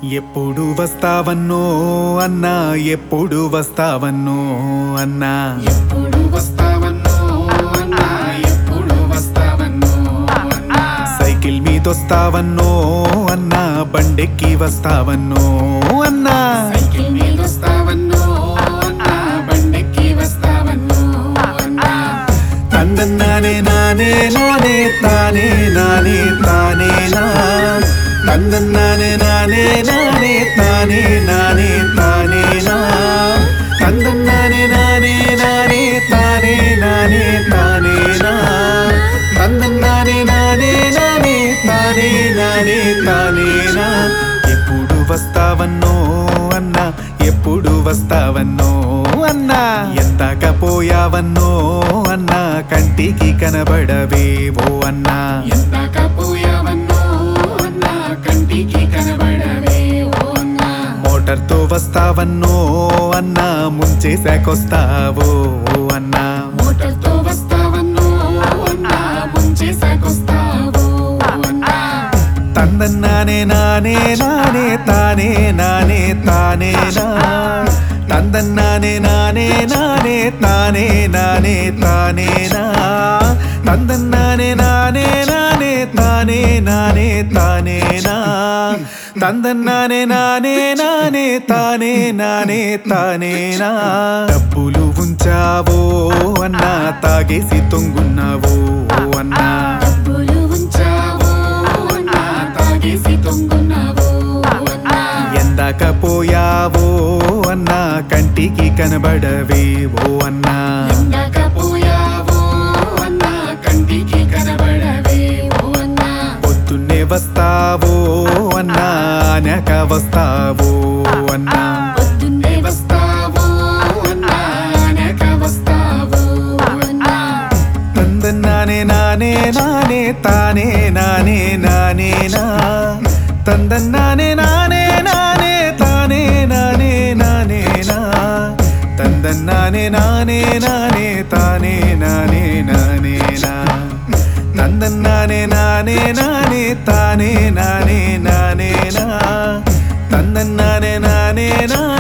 ఎప్పుడు వస్తావన్నో అన్నా ఎప్పుడు వస్తావన్నో అన్నా ఎప్పుడు వస్తావన్నో అన్నా ఎప్పుడు వస్తావన్నో అన్నా సైకిల్ మీదొస్తావన్నో అన్నా బండెక్కి వస్తావన్నో అన్నా సైకిల్ మీద వస్తావన్నో అన్నా బండెక్కి వస్తావన్నో అన్నా తందన్నానే నానే నానే తానే నానే తానే నా తందన్నానే నానే నానే తానే నానే తానే నా తందన్నానే నానే నానే తానే నానే తానే నా తందన్నానే నానే నానే తానే నానే తానే నా ఎప్పుడు వస్తావన్నో అన్నా ఎప్పుడు వస్తావన్నో అన్నా ఎంతకపోయావన్నో అన్నా కంటికి కనబడవేవో అన్నా ఎందాక పోయావన్నో అన్నా కంటికి కనబడవే ఓ అన్నా మోటార్తో వస్తావన్నో అన్నా ముంచేసాకొస్తావో అన్నా మోటార్తో వస్తావన్నో అన్నా ముంచేసాకొస్తావో అన్నా తందన్నానే నానే నానే తానే నానే తానే నా తందన్నానే నానే నానే తానే నానే తానే నా తందన్నానే నానే నానే తానే నానే తానే నా తందన్నానే నానే నానే తానే నానే తానే నా డబ్బులు ఉంచావో అన్నా తాగేసి తొంగున్నావో అన్నా డబ్బులు ఉంచావో అన్నా తాగేసి తొంగున్నావో అన్నా ఎందాక పోయావో అన్నా కంటికి కనబడవేవో అన్నా ఎందాక పోయావో అన్నా కంటికి కనబడవే ఓ అన్నా పొద్దున్నే వస్తావో అన్నా అనక వస్తావో అన్నా పొద్దున్నే వస్తావో అన్నా అనక వస్తావో అన్నా తందన్నానే నానే నానే తానే నానే నానే నా తందన్నానే నానే నానే తానే నానే నానే నా తందన్నానే నానే నానే తానే నానే నానే నా తందన్నానే నానే నానే తానే నానే నానే నా తందన్నానే నానే నా